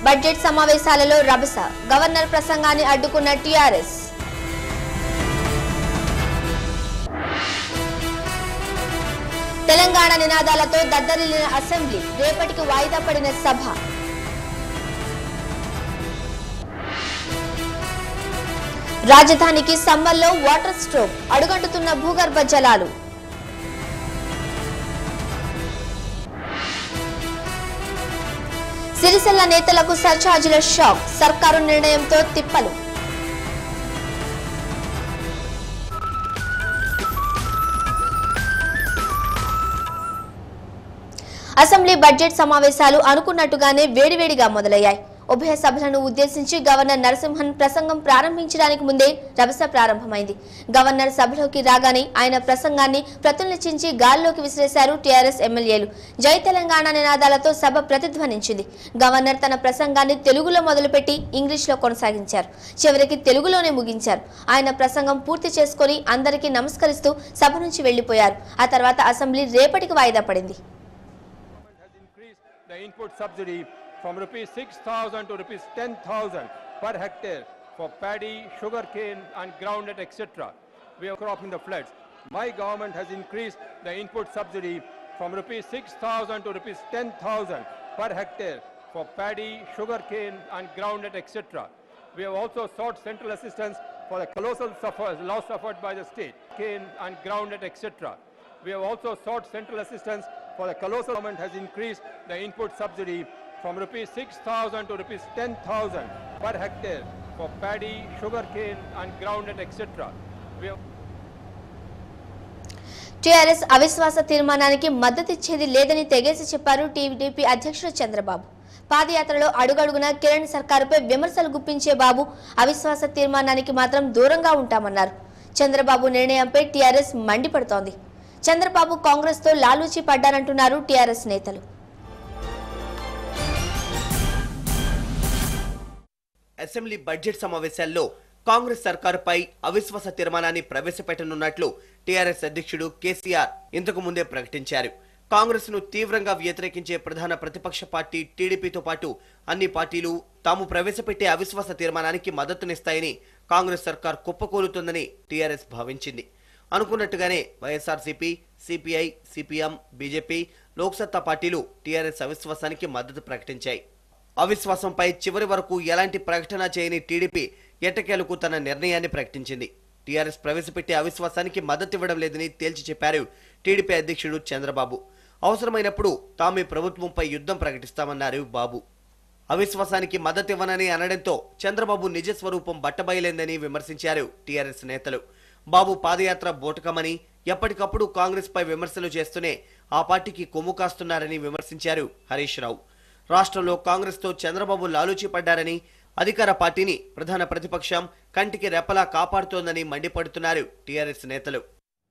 Budget సమావేశాలలో రభస governor ప్రసంగాన్ని అడ్డుకున్న టీఆర్ఎస్ తెలంగాణ నినాదాలతో దద్దరిల్లిన అసెంబ్లీ రేపటికి వాయిదా పడిన సభ రాజధానికి సమ్మర్లో వాటర్ స్ట్రోక్ అడుగంటుతున్న భూగర్భ జలాలు సిరిసిల్ల నేతలకు సర్ఛార్జీల షాక్ సర్కారు నిర్ణయంతో తిప్పలు అసెంబ్లీ బడ్జెట్ సమావేశాలు అనుకున్నట్టుగానే వేడివేడిగా మొదలయ్యాయి ఉభయ సభలను ఉద్దేశించి గవర్నర్ నరసింహన్ ప్రసంగం ప్రారంభించడానికి ముందే రభస ప్రారంభమైంది గవర్నర్ సభలోకి రాగానే ఆయన ప్రసంగాన్ని ప్రతులచించి గాల్లోకి విసిరేశారు టీఆర్ఎస్ ఎమ్మెల్యేలు జై తెలంగాణ నినాదాలతో సభ ప్రతిధ్వనించింది గవర్నర్ తన ప్రసంగాన్ని తెలుగులో మొదలుపెట్టి ఇంగ్లీష్లో కొనసాగించారు చివరికి తెలుగులోనే ముగించారు ఆయన ప్రసంగం పూర్తి చేసుకొని అందరికీ నమస్కరిస్తూ సభ నుంచి వెళ్లిపోయారు ఆ తర్వాత అసెంబ్లీ రేపటికి వాయిదా పడింది has increased the input subsidy from rupees 6,000 to rupees 10,000 per hectare for paddy, sugarcane and groundnut etc. We are cropping the floods. My government has increased the input subsidy from rupees 6,000 to rupees 10,000 per hectare for paddy, sugarcane and groundnut etc. We have also sought central assistance for the colossal suffer- loss suffered by the state, cane and groundnut etc. We have also sought central assistance for the colossal government has increased the input subsidy from rupees 6,000 to rupees 10,000 per hectare for paddy, sugarcane and groundnut etc. We have TRS అవిశ్వాస తీర్మానానికి మద్దతిచ్చేది లేదని తెగేసి చెప్పారు TDP అధ్యక్షుడు చంద్రబాబు పాదయాత్రలో అడుగడుగున కిరణ్ సర్కారుపై విమర్శలు గుప్పించే బాబు అవిశ్వాస తీర్మానానికి మాత్రం దూరంగా ఉంటామన్నారు చంద్రబాబు నిర్ణయంపై టీఆర్ఎస్ మండిపడుతోంది చంద్రబాబు కాంగ్రెస్ తో లాలూచి పడ్డారంటున్నారు టీఆర్ఎస్ నేతలు అసెంబ్లీ బడ్జెట్ సమావేశాల్లో కాంగ్రెస్ సర్కారుపై అవిశ్వాస తీర్మానాన్ని ప్రవేశపెట్టనున్నట్లు టీఆర్ఎస్ అధ్యక్షుడు కేసీఆర్ ఇంతకు ముందే ప్రకటించారు కాంగ్రెస్ ను తీవ్రంగా వ్యతిరేకించే ప్రధాన ప్రతిపక్ష పార్టీ టీడీపీతో పాటు అన్ని పార్టీలు తాము ప్రవేశపెట్టే అవిశ్వాస తీర్మానానికి మద్దతునిస్తాయని కాంగ్రెస్ సర్కార్ కుప్పకూలుతుందని టీఆర్ఎస్ భావించింది అనుకున్నట్టుగానే వైఎస్ఆర్సీపీ సిపిఐ సిపిఎం బీజేపీ లోక్సత్తా పార్టీలు టీఆర్ఎస్ అవిశ్వాసానికి మద్దతు ప్రకటించాయి అవిశ్వాసంపై చివరి వరకు ఎలాంటి ప్రకటన చేయని టీడీపీ ఎట్టకేలకు తన నిర్ణయాన్ని ప్రకటించింది టీఆర్ఎస్ ప్రవేశపెట్టే అవిశ్వాసానికి మద్దతివ్వడం లేదని తేల్చి చెప్పారు టీడీపీ అధ్యక్షుడు చంద్రబాబు అవసరమైనప్పుడు తామే ప్రభుత్వంపై యుద్ధం ప్రకటిస్తామన్నారు బాబు అవిశ్వాసానికి మద్దతివ్వనని అనడంతో చంద్రబాబు నిజ స్వరూపం బట్టబయలైందని విమర్శించారు టీఆర్ఎస్ నేతలు బాబు పాదయాత్ర బోటకమని ఎప్పటికప్పుడు కాంగ్రెస్ పై విమర్శలు చేస్తూనే ఆ పార్టీకి కొమ్ము కాస్తున్నారని విమర్శించారు హరీష్ రావు రాష్ట్రంలో కాంగ్రెస్ తో చంద్రబాబు లాలూచి పడ్డారని అధికార పార్టీని ప్రధాన ప్రతిపక్షం కంటికి రెప్పలా కాపాడుతోందని మండిపడుతున్నారు టీఆర్ఎస్ నేతలు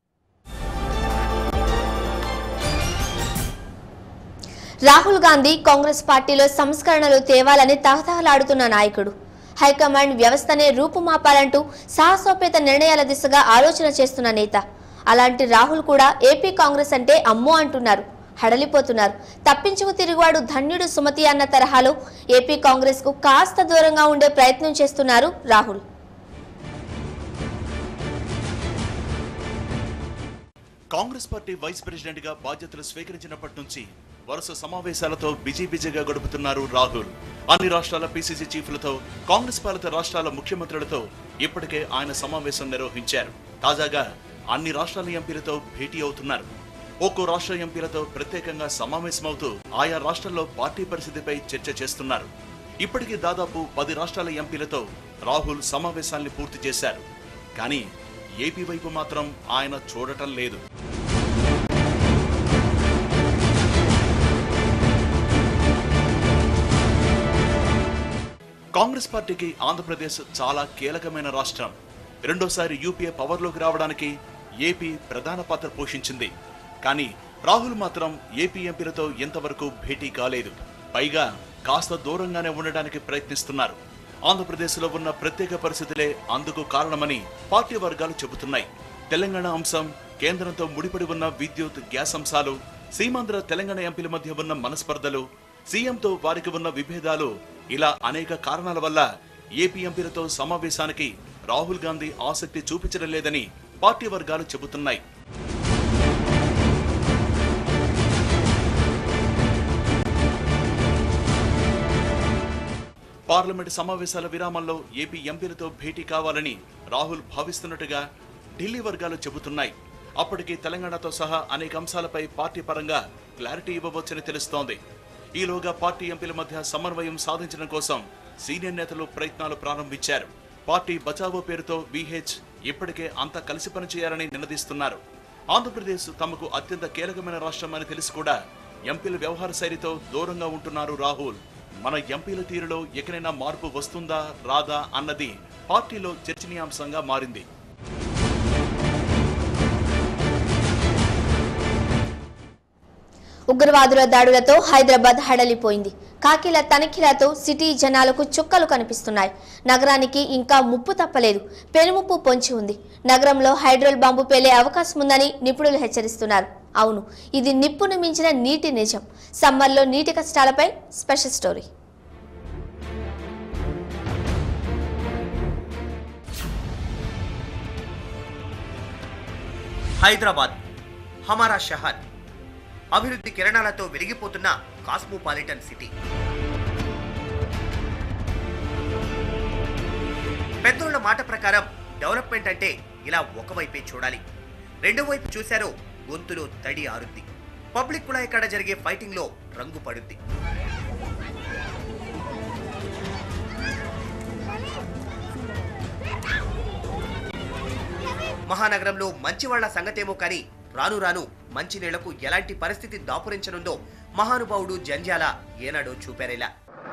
రాహుల్ గాంధీ కాంగ్రెస్ పార్టీలో సంస్కరణలు తేవాలని తహతహలాడుతున్న నాయకుడు హైకమాండ్ వ్యవస్థనే రూపుమాపాలంటూ సాహసోపేత నిర్ణయాల దిశగా ఆలోచన చేస్తున్న నేత అలాంటి రాహుల్ కూడా ఏపీ కాంగ్రెస్ అంటే అమ్మో అంటున్నారు హడలిపోతున్నారు తప్పించుకు తిరుగువాడు ధన్యుడు సుమతి అన్న తరహాలో ఏపీ కాంగ్రెస్ కు కాస్త దూరంగా ఉండే ప్రయత్నం చేస్తున్నారు Rahul Congress party vice president గా బాధ్యతలు స్వీకరించినప్పటి నుంచి వరుస సమావేశాలతో బిజీ బిజీగా గడుపుతున్నారు రాహుల్ అన్ని రాష్ట్రాల పిసిసి చీఫ్లతో కాంగ్రెస్ పాలిత రాష్ట్రాల ముఖ్యమంత్రులతో ఇప్పటికే ఆయన సమావేశం నిర్వహించారు తాజాగా అన్ని రాష్ట్రాల ఎంపీలతో భేటీ అవుతున్నారు ఒక్కో రాష్ట్ర ఎంపీలతో ప్రత్యేకంగా సమావేశమవుతూ ఆయా రాష్ట్రాల్లో పార్టీ పరిస్థితిపై చర్చ చేస్తున్నారు ఇప్పటికీ దాదాపు పది రాష్ట్రాల ఎంపీలతో రాహుల్ సమావేశాల్ని పూర్తి చేశారు కానీ ఏపీ వైపు మాత్రం ఆయన చూడటం లేదు కాంగ్రెస్ పార్టీకి ఆంధ్రప్రదేశ్ చాలా కీలకమైన రాష్ట్రం రెండోసారి యూపీఏ పవర్లోకి రావడానికి ఏపీ ప్రధాన పాత్ర పోషించింది కానీ రాహుల్ మాత్రం ఏపీ ఎంపీలతో ఇంతవరకు భేటీ కాలేదు పైగా కాస్త దూరంగానే ఉండడానికి ప్రయత్నిస్తున్నారు ఆంధ్రప్రదేశ్లో ఉన్న ప్రత్యేక పరిస్థితులే అందుకు కారణమని పార్టీ వర్గాలు చెబుతున్నాయి తెలంగాణ అంశం కేంద్రంతో ముడిపడి ఉన్న విద్యుత్ గ్యాస్ అంశాలు సీమాంధ్ర తెలంగాణ ఎంపీల మధ్య ఉన్న మనస్పర్ధలు సీఎంతో వారికి ఉన్న విభేదాలు ఇలా అనేక కారణాల వల్ల ఏపీ ఎంపీలతో సమావేశానికి రాహుల్ గాంధీ ఆసక్తి చూపించడం లేదని పార్టీ వర్గాలు చెబుతున్నాయి పార్లమెంట్ సమావేశాల విరామంలో ఏపీ ఎంపీలతో భేటీ కావాలని రాహుల్ భావిస్తున్నట్టుగా ఢిల్లీ వర్గాలు చెబుతున్నాయి అప్పటికి తెలంగాణతో సహా అనేక అంశాలపై పార్టీ పరంగా క్లారిటీ ఇవ్వవచ్చని తెలుస్తోంది ఈలోగా పార్టీ ఎంపీల మధ్య సమన్వయం సాధించడం కోసం సీనియర్ నేతలు ప్రయత్నాలు ప్రారంభించారు పార్టీ బచావో పేరుతో విహెచ్ ఇప్పటికే అంతా కలిసి పనిచేయాలని నిలదీస్తున్నారు ఆంధ్రప్రదేశ్ తమకు అత్యంత కీలకమైన రాష్ట్రం అని తెలిసి కూడా ఎంపీల వ్యవహార శైలితో దూరంగా ఉంటున్నారు రాహుల్ మన ఎంపీల తీరులో ఎక్కడైనా మార్పు వస్తుందా రాదా అన్నది పార్టీలో చర్చనీయాంశంగా మారింది ఉగ్రవాదుల దాడులతో హైదరాబాద్ హడలిపోయింది కాకిల తనిఖీలతో సిటీ జనాలకు చుక్కలు కనిపిస్తున్నాయి నగరానికి ఇంకా ముప్పు తప్పలేదు పెనుముప్పు పొంచి ఉంది నగరంలో హైడ్రోల్ బాంబు పేలే అవకాశం ఉందని నిపుణులు హెచ్చరిస్తున్నారు అవును ఇది నిప్పును మించిన నీటి నిజం సమ్మర్లో నీటి కష్టాలపై స్పెషల్ స్టోరీ హైదరాబాద్ హమారా షహర్ అభివృద్ధి కిరణాలతో వెలిగిపోతున్న కాస్మోపాలిటన్ సిటీ పెద్దోళ్ల మాట ప్రకారం డెవలప్మెంట్ అంటే ఇలా ఒకవైపే చూడాలి రెండో వైపు చూశారో గొంతులో తడి ఆరుద్ది పబ్లిక్ కూడా ఇక్కడ జరిగే ఫైటింగ్ లో రంగు పడుద్ది మహానగరంలో మంచివాళ్ల సంగతేమో కానీ రాను రాను మంచినీళ్లకు ఎలాంటి పరిస్థితి దాపురించనుందో మహానుభావుడు జంజాల ఏనాడో చూపారేలా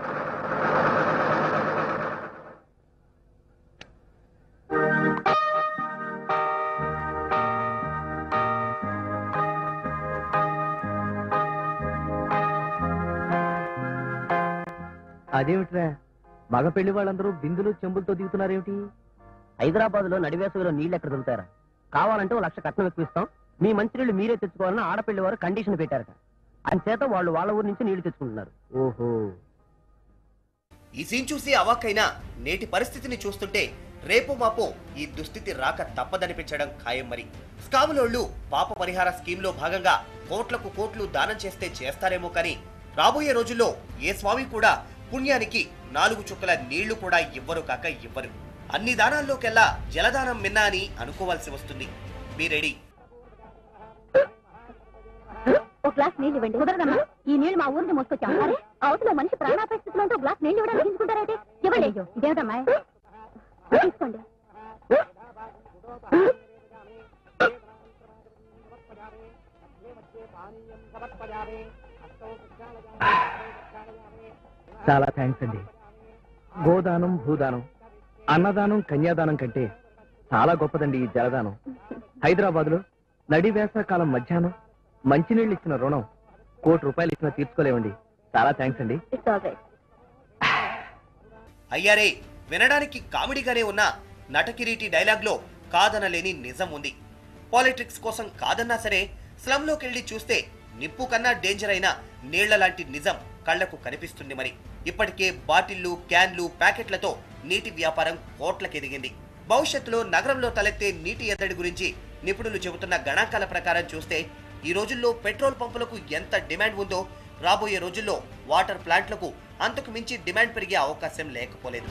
అదేమిట్రా మగ పెళ్లి వాళ్ళందరూ బిందులు చెంబులతో దిగుతున్నారేమిటి హైదరాబాద్ లో నడివేసవిలో నీళ్ళు ఎక్కడ దొరుకుతారా కావాలంటే ఓ లక్ష కట్నం ఎక్కువిస్తాం మీ మంచినీళ్ళు మీరే తెచ్చుకోవాలని ఆడపిల్లి వారు కండిషన్ పెట్టారట అంచేత వాళ్ళు వాళ్ళ ఊరి నుంచి నీళ్లు తెచ్చుకుంటున్నారు ఓహో ఈ సీన్ చూసి అవాక్కైనా నేటి పరిస్థితిని చూస్తుంటే రేపు మాపో ఈ దుస్థితి రాక తప్పదనిపించడం ఖాయం మరి స్కాములోళ్ళు పాప పరిహార స్కీమ్ లో భాగంగా కోట్లకు కోట్లు దానం చేస్తే చేస్తారేమో కానీ రాబోయే రోజుల్లో ఏ స్వామి కూడా పుణ్యానికి నాలుగు చుక్కల నీళ్లు కూడా ఇవ్వరు కాక ఇవ్వరు అన్ని దానాల్లోకెల్లా జలదానం మిన్నా అని అనుకోవాల్సి వస్తుంది మీ రెడీ ఒక గ్లాస్ నీళ్ళు ఇవ్వండి కుదరదమ్మా ఈ నీళ్లు మా ఊరిని మోసుకొచ్చాం అరే అవతల మనిషి ప్రాణాపాయ స్థితిలో ఉంటే ఒక గ్లాస్ నీళ్ళు ఇవ్వడానికి తీసుకుంటారైతే ఇవ్వండి ఇదేమిటమ్మా తీసుకోండి చాలా థ్యాంక్స్ అండి గోదానం భూదానం అన్నదానం కన్యాదానం కంటే చాలా గొప్పదండి ఈ జలదానం హైదరాబాద్ లో నడి వేసవకాలం మధ్యాహ్నం మంచినీళ్ళు ఇచ్చిన రుణం కోటి రూపాయలు ఇచ్చినా తీర్చుకోలేమండి చాలా థ్యాంక్స్ అండి ఇట్స్ ఆల్ రైట్ అయ్యారే వినడానికి కామెడీగానే ఉన్న నటకిరీటి డైలాగ్ లో కాదనలేని నిజం ఉంది పాలిటిక్స్ కోసం కాదన్నా సరే స్లమ్ లోకి వెళ్ళి చూస్తే నిప్పు కన్నా డేంజర్ అయిన నీళ్ల లాంటి నిజం కళ్లకు కనిపిస్తుంది మరి ఇప్పటికే బాటిళ్లు క్యాన్లు ప్యాకెట్లతో నీటి వ్యాపారం కోట్లకెదిగింది భవిష్యత్తులో నగరంలో తలెత్తే నీటి ఎద్దడి గురించి నిపుణులు చెబుతున్న గణాంకాల ప్రకారం చూస్తే ఈ రోజుల్లో పెట్రోల్ పంపులకు ఎంత డిమాండ్ ఉందో రాబోయే రోజుల్లో వాటర్ ప్లాంట్లకు అంతకు మించి డిమాండ్ పెరిగే అవకాశం లేకపోలేదు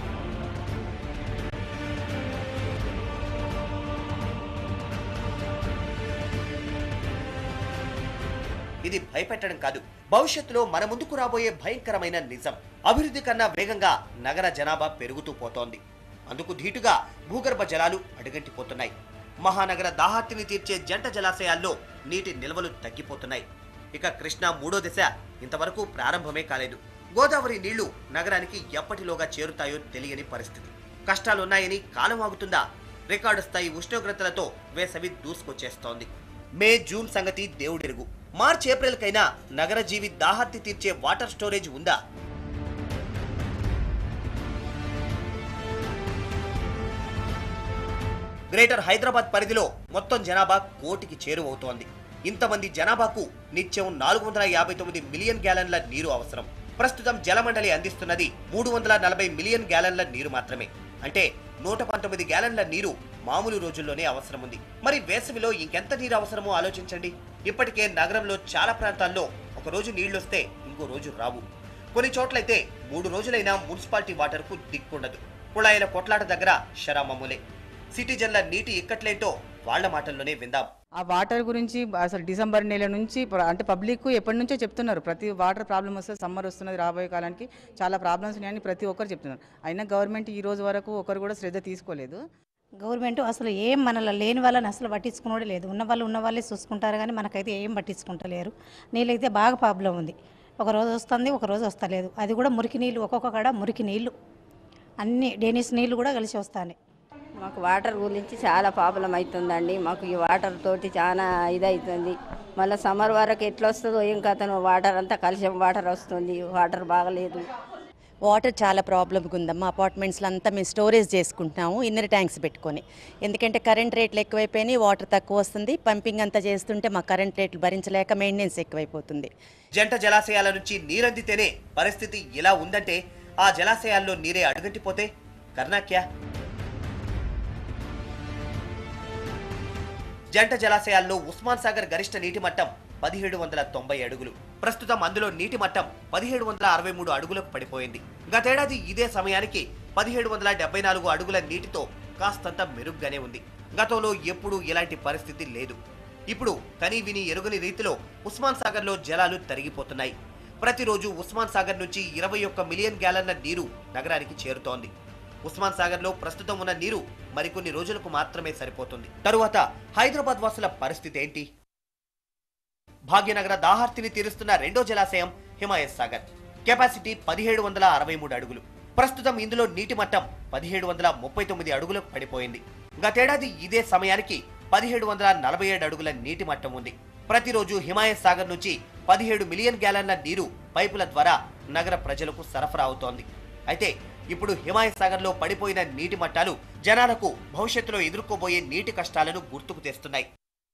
ఇది భయపెట్టడం కాదు భవిష్యత్తులో మన ముందుకు రాబోయే భయంకరమైన నిజం అభివృద్ధి కన్నా వేగంగా నగర జనాభా పెరుగుతూ పోతోంది అందుకు ధీటుగా భూగర్భ జలాలు అడుగంటిపోతున్నాయి మహానగర దాహార్తిని తీర్చే జంట జలాశయాల్లో నీటి నిల్వలు తగ్గిపోతున్నాయి ఇక కృష్ణా మూడో దశ ఇంతవరకు ప్రారంభమే కాలేదు గోదావరి నీళ్లు నగరానికి ఎప్పటిలోగా చేరుతాయో తెలియని పరిస్థితి కష్టాలున్నాయని కాలం ఆగుతుందా రికార్డు స్థాయి ఉష్ణోగ్రతలతో వేసవి దూసుకొచ్చేస్తోంది మే జూన్ సంగతి దేవుడెరుగు మార్చ్ ఏప్రిల్ కైనా నగర జీవి దాహర్తి తీర్చే వాటర్ స్టోరేజ్ ఉందా గ్రేటర్ హైదరాబాద్ పరిధిలో మొత్తం జనాభా కోటికి చేరువవుతోంది ఇంతమంది జనాభాకు నిత్యం నాలుగు వందల యాభై తొమ్మిది మిలియన్ గ్యాలన్ల నీరు అవసరం ప్రస్తుతం జలమండలి అందిస్తున్నది మూడు వందల నలభై మిలియన్ గ్యాలన్ల నీరు మాత్రమే అంటే నూట పంతొమ్మిది గ్యాలన్ల నీరు మామూలు రోజుల్లోనే అవసరం ఉంది మరి వేసవిలో ఇంకెంత నీరు అవసరమో ఆలోచించండి ఇప్పటికే నగరంలో చాలా ప్రాంతాల్లో ఒక రోజు నీళ్లొస్తే ఇంకో రోజు రావు కొన్ని చోట్లయితే మూడు రోజులైనా మున్సిపాలిటీ వాటర్కు దిక్కుండదు కుళాయిల కొట్లాట దగ్గర షరామమ్ములే సిటిజన్ల నీటి ఇక్కట్లేంటో వాళ్ళ మాటల్లోనే విందాం ఆ వాటర్ గురించి అసలు డిసెంబర్ నెల నుంచి ప్ర- అంటే పబ్లిక్ ఎప్పటి నుంచో చెప్తున్నారు ప్రతి వాటర్ ప్రాబ్లం వస్తే సమ్మర్ వస్తున్నది రాబోయే కాలానికి చాలా ప్రాబ్లమ్స్ ఉన్నాయని ప్రతి ఒక్కరు చెప్తున్నారు అయినా గవర్నమెంట్ ఈ రోజు వరకు ఒకరు కూడా శ్రద్ధ తీసుకోలేదు గవర్నమెంట్ అసలు ఏం మనలో లేని వాళ్ళని అసలు పట్టించుకునేది లేదు ఉన్న వాళ్ళు ఉన్న వాళ్ళే చూసుకుంటారు కానీ మనకైతే ఏం పట్టించుకుంటలేరు నీళ్ళైతే బాగా ప్రాబ్లం ఉంది ఒక రోజు వస్తుంది ఒక రోజు వస్తలేదు అది కూడా మురికి నీళ్ళు ఒక్కొక్క కాడ మురికి నీళ్ళు అన్ని డేనిస్ నీళ్ళు కూడా కలిసి వస్తాయి మాకు వాటర్ గురించి చాలా ప్రాబ్లం అవుతుందండి మాకు ఈ వాటర్ తోటి చాలా ఇదవుతుంది మళ్ళీ సమ్మర్ వరకు ఎట్లా వస్తుందో ఏం కథను వాటర్ అంతా కలిసి వాటర్ వస్తుంది వాటర్ బాగలేదు వాటర్ చాలా ప్రాబ్లంగా ఉందమ్మా అపార్ట్మెంట్స్లో అంతా మేము స్టోరేజ్ చేసుకుంటున్నాము ఇన్నర్ ట్యాంక్స్ పెట్టుకొని ఎందుకంటే కరెంట్ రేట్లు ఎక్కువైపోయినాయి వాటర్ తక్కువ వస్తుంది పంపింగ్ అంతా చేస్తుంటే మా కరెంట్ రేట్లు భరించలేక మెయింటెనెన్స్ ఎక్కువైపోతుంది జంట జలాశయాల నుంచి నీరందితేనే పరిస్థితి ఇలా ఉందంటే ఆ జలాశయాల్లో నీరే అడుగంటిపోతే కర్ణాక్యా జంట జలాశయాల్లో ఉస్మాన్ సాగర్ గరిష్ట నీటి మట్టం పదిహేడు వందల తొంభై అడుగులు ప్రస్తుతం అందులో నీటి మట్టం పదిహేడు వందల అరవై మూడు అడుగులకు పడిపోయింది గతేడాది ఇదే సమయానికి పదిహేడు వందల డెబ్బై నాలుగు అడుగుల నీటితో కాస్తంత మెరుగ్గానే ఉంది గతంలో ఎప్పుడూ ఇలాంటి పరిస్థితి లేదు ఇప్పుడు కని విని ఎరుగని రీతిలో ఉస్మాన్ సాగర్లో జలాలు తరిగిపోతున్నాయి ప్రతిరోజు ఉస్మాన్ సాగర్ నుంచి ఇరవై ఒక్క మిలియన్ గ్యాలన్ల నీరు నగరానికి చేరుతోంది ఉస్మాన్ సాగర్ లో ప్రస్తుతం ఉన్న నీరు మరికొన్ని రోజులకు మాత్రమే సరిపోతుంది తరువాత హైదరాబాద్ వాసుల పరిస్థితి ఏంటి భాగ్యనగర దాహార్తిని తీరుస్తున్న రెండో జలాశయం హిమాయత్ సాగర్ కెపాసిటీ పదిహేడు వందల అరవై మూడు అడుగులు ప్రస్తుతం ఇందులో నీటి మట్టం పదిహేడు వందల ముప్పై తొమ్మిది అడుగులకు పడిపోయింది గతేడాది ఇదే సమయానికి పదిహేడు వందల నలభై ఏడు అడుగుల నీటి మట్టం ఉంది ప్రతిరోజు హిమాయత్ సాగర్ నుంచి పదిహేడు మిలియన్ గ్యాలన్ల నీరు పైపుల ద్వారా నగర ప్రజలకు సరఫరా అవుతోంది అయితే ఇప్పుడు హిమాయత్ సాగర్ లో పడిపోయిన నీటి మట్టాలు జనాలకు భవిష్యత్తులో ఎదుర్కోబోయే నీటి కష్టాలను గుర్తుకు తెస్తున్నాయి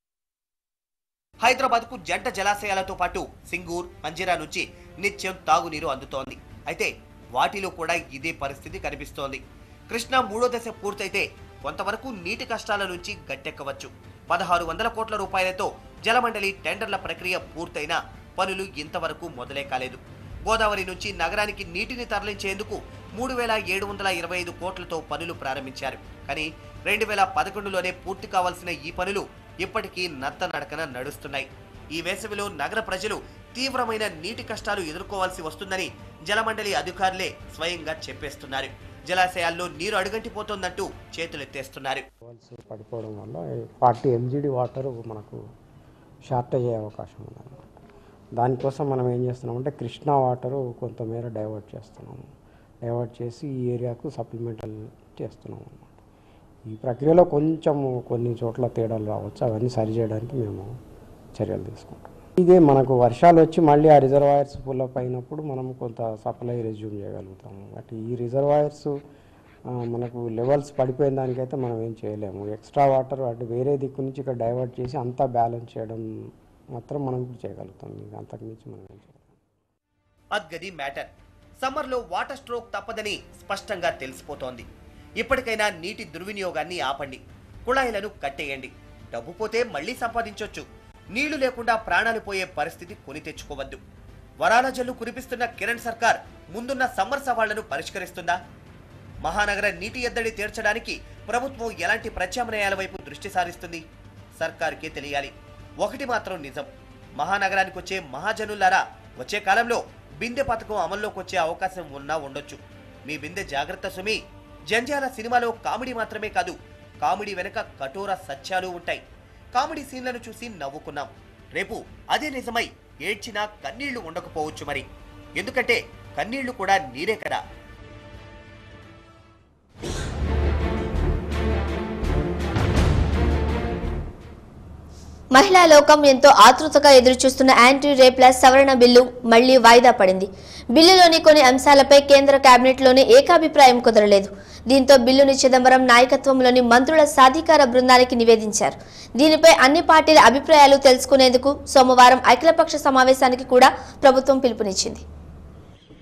హైదరాబాద్ కు జంట జలాశయాలతో పాటు సింగూర్ మంజిరా నుంచి నిత్యం తాగునీరు అందుతోంది అయితే వాటిలో కూడా ఇదే పరిస్థితి కనిపిస్తోంది కృష్ణా మూడో దశ పూర్తయితే కొంతవరకు నీటి కష్టాల నుంచి గట్టెక్కవచ్చు పదహారు వందల కోట్ల రూపాయలతో జలమండలి టెండర్ల ప్రక్రియ పూర్తయినా పనులు ఇంతవరకు మొదలే కాలేదు గోదావరి నుంచి నగరానికి నీటిని తరలించేందుకు మూడు వేల ఏడు వందల ఇరవై ఐదు కోట్లతో పనులు ప్రారంభించారు కానీ రెండు వేల పదకొండులోనే పూర్తి కావాల్సిన ఈ పనులు ఇప్పటికీ నత్త నడకన నడుస్తున్నాయి ఈ వేసవిలో నగర ప్రజలు తీవ్రమైన నీటి కష్టాలు ఎదుర్కోవాల్సి వస్తుందని జలమండలి అధికారులే స్వయంగా చెప్పేస్తున్నారు జలాశయాల్లో నీరు అడుగంటిపోతోందంటూ చేతులెత్తేస్తున్నారు లెవెల్స్ పడిపోవడం వల్ల ఫార్టీ ఎంజీడీ వాటర్ మనకు షార్టేజ్ అయ్యే అవకాశం ఉందన్నమాట దానికోసం మనం ఏం చేస్తున్నామంటే కృష్ణా వాటర్ కొంతమేర డైవర్ట్ చేస్తున్నాము డైవర్ట్ చేసి ఈ ఏరియాకు సప్లిమెంటల్ చేస్తున్నాం అన్నమాట ఈ ప్రక్రియలో కొంచెం కొన్ని చోట్ల తేడాలు రావచ్చు అవన్నీ సరిచేయడానికి మేము చర్యలు తీసుకుంటాం ఇదే మనకు వర్షాలు వచ్చి మళ్ళీ ఆ రిజర్వాయర్స్ ఫుల్ అప్ అయినప్పుడు మనం కొంత సప్లై రెజ్యూమ్ చేయగలుగుతాము బట్ ఈ రిజర్వాయర్స్ ఆ, మనకు లెవెల్స్ పడిపోయిన దానికైతే మనం ఏం చేయలేము ఎక్స్ట్రా వాటర్ అటు వేరే దిక్కు నుంచి ఇక్కడ డైవర్ట్ చేసి అంతా బ్యాలెన్స్ చేయడం మాత్రం మనం ఇప్పుడు చేయగలుగుతాం ఇంకా అంతకుమించి మనం ఏం చేయలేము అద్గది మ్యాటర్ సమ్మర్ లో వాటర్ స్ట్రోక్ తప్పదని స్పష్టంగా తెలిసిపోతోంది ఇప్పటికైనా నీటి దుర్వినియోగాన్ని ఆపండి కుళాయిలను కట్టేయండి డబ్బు పోతే మళ్ళీ సంపాదించొచ్చు నీళ్లు లేకుండా ప్రాణాలు పోయే పరిస్థితి కొని తెచ్చుకోవద్దు వరాల జల్లు కురిపిస్తున్న కిరణ్ సర్కార్ ముందున్న సమ్మర్ సవాళ్లను పరిష్కరిస్తుందా మహానగర నీటి ఎద్దడి తీర్చడానికి ప్రభుత్వం ఎలాంటి ప్రత్యామ్నాయాల వైపు దృష్టి సారిస్తుంది సర్కార్కే తెలియాలి ఒకటి మాత్రం నిజం మహానగరానికి వచ్చే మహాజనులారా వచ్చే కాలంలో బిందె పథకం అమల్లోకి వచ్చే అవకాశం ఉన్నా ఉండొచ్చు మీ బిందె జాగ్రత్త సుమి జంజాల సినిమాలో కామెడీ మాత్రమే కాదు కామెడీ వెనుక కఠోర సత్యాలు ఉంటాయి కామెడీ సీన్లను చూసి నవ్వుకున్నాం రేపు అదే నిజమై ఏడ్చినా కన్నీళ్లు ఉండకపోవచ్చు మరి ఎందుకంటే కన్నీళ్లు కూడా నీరే కదా మహిళా లోకం ఎంతో ఆతృతగా ఎదురుచూస్తున్న యాంటీ రేప్ల సవరణ బిల్లు మళ్లీ వాయిదా పడింది బిల్లులోని కొన్ని అంశాలపై కేంద్ర కేబినెట్లోని ఏకాభిప్రాయం కుదరలేదు దీంతో బిల్లుని చిదంబరం నాయకత్వంలోని మంత్రుల సాధికార బృందానికి నివేదించారు దీనిపై అన్ని పార్టీల అభిప్రాయాలు తెలుసుకునేందుకు సోమవారం అఖిలపక్ష సమావేశానికి కూడా ప్రభుత్వం పిలుపునిచ్చింది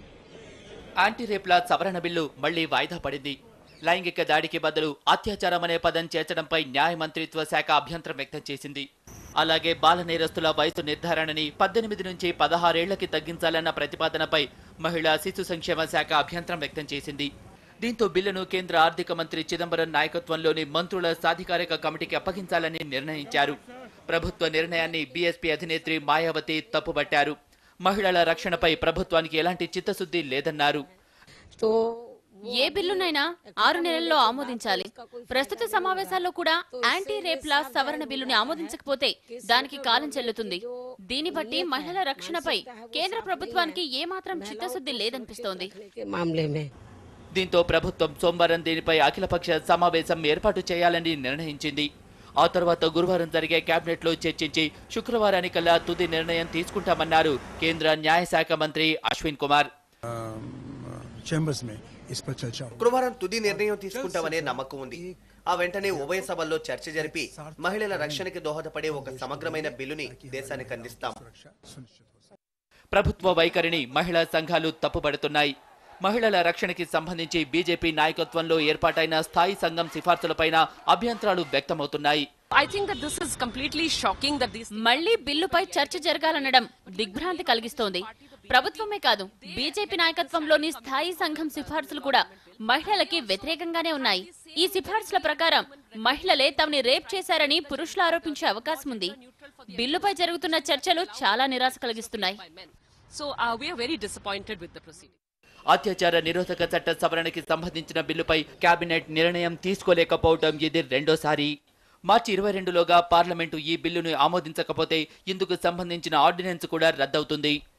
యాంటీ రేప్ల సవరణ బిల్లు మళ్లీ వాయిదా పడింది లైంగిక దాడికి బదులు అత్యాచారం అనే పదం చేర్చడంపై న్యాయ మంత్రిత్వ శాఖ అభ్యంతరం వ్యక్తం చేసింది అలాగే బాల నేరస్తుల వయసు నిర్ధారణని పద్దెనిమిది నుంచి పదహారేళ్లకి తగ్గించాలన్న ప్రతిపాదనపై మహిళా శిశు సంక్షేమ శాఖ అభ్యంతరం వ్యక్తం చేసింది దీంతో బిల్లును కేంద్ర ఆర్థిక మంత్రి చిదంబరం నాయకత్వంలోని మంత్రుల సాధికారిక కమిటీకి అప్పగించాలని నిర్ణయించారు ప్రభుత్వ నిర్ణయాన్ని బీఎస్పీ అధినేత్రి మాయావతి తప్పుబట్టారు మహిళల రక్షణపై ప్రభుత్వానికి ఎలాంటి చిత్తశుద్ధి లేదన్నారు ఏ బిల్లునైనా ఆరు నెలల్లో ఆమోదించాలి ప్రస్తుత సమావేశాల్లో కూడా యాంటీ రేప్ లా సవరణ బిల్లుని ఆమోదించకపోతే దానికి కాలం చెల్లుతుంది దీన్ని బట్టి మహిళల రక్షణపై కేంద్ర ప్రభుత్వానికి ఏమాత్రం చిత్తశుద్ధి లేదనిపిస్తోంది దీంతో ప్రభుత్వం సోమవారం దీనిపై అఖిలపక్ష సమావేశం ఏర్పాటు చేయాలని నిర్ణయించింది ఆ తర్వాత గురువారం జరిగే కేబినెట్ లో చర్చించి శుక్రవారానికల్లా తుది నిర్ణయం తీసుకుంటామన్నారు కేంద్ర న్యాయశాఖ మంత్రి అశ్విన్ కుమార్ चैम्बर्स में इस पर चर्चा होगी శుక్రవారం తుది నిర్ణయం తీసుకుంటామనే నమ్మకం ఉంది ఆ వెంటనే ఉభయ సభల్లో చర్చ జరిపి మహిళల రక్షణకి దోహదపడే ఒక సమగ్రమైన బిల్లుని దేశానికి అందిస్తాం ప్రభుత్వ వైఖరిని మహిళా సంఘాలు తప్పుపడుతున్నాయి మహిళల రక్షణకి సంబంధించి బీజేపీ నాయకత్వంలో ఏర్పాటైన స్థాయి సంఘం సిఫార్సులపైన అభ్యంతరాలు వ్యక్తమవుతున్నాయి I think that this is completely shocking that this మళ్ళీ బిల్లుపై చర్చ జరగాలనడం దిగ్భ్రాంతి కలిగిస్తోంది ప్రభుత్వమే కాదు బీజేపీ నాయకత్వంలోని స్థాయి సంఘం సిఫార్సులు కూడా మహిళలకి వ్యతిరేకంగానే ఉన్నాయి ఈ సిఫార్సుల ప్రకారం మహిళలే తమని రేప్ చేశారని పురుషులు ఆరోపించే అవకాశం ఉంది బిల్లుపై జరుగుతున్న చర్చలు చాలా నిరాశ కలిగిస్తున్నాయి So uh, we are very disappointed with the proceeding. అత్యాచార నిరోధక చట్ట సవరణకి సంబంధించిన బిల్లుపై కేబినెట్ నిర్ణయం తీసుకోలేకపోవడం ఇది రెండోసారి మార్చి ఇరవై రెండులోగా పార్లమెంటు ఈ బిల్లును ఆమోదించకపోతే ఇందుకు సంబంధించిన ఆర్డినెన్స్ కూడా రద్దవుతుంది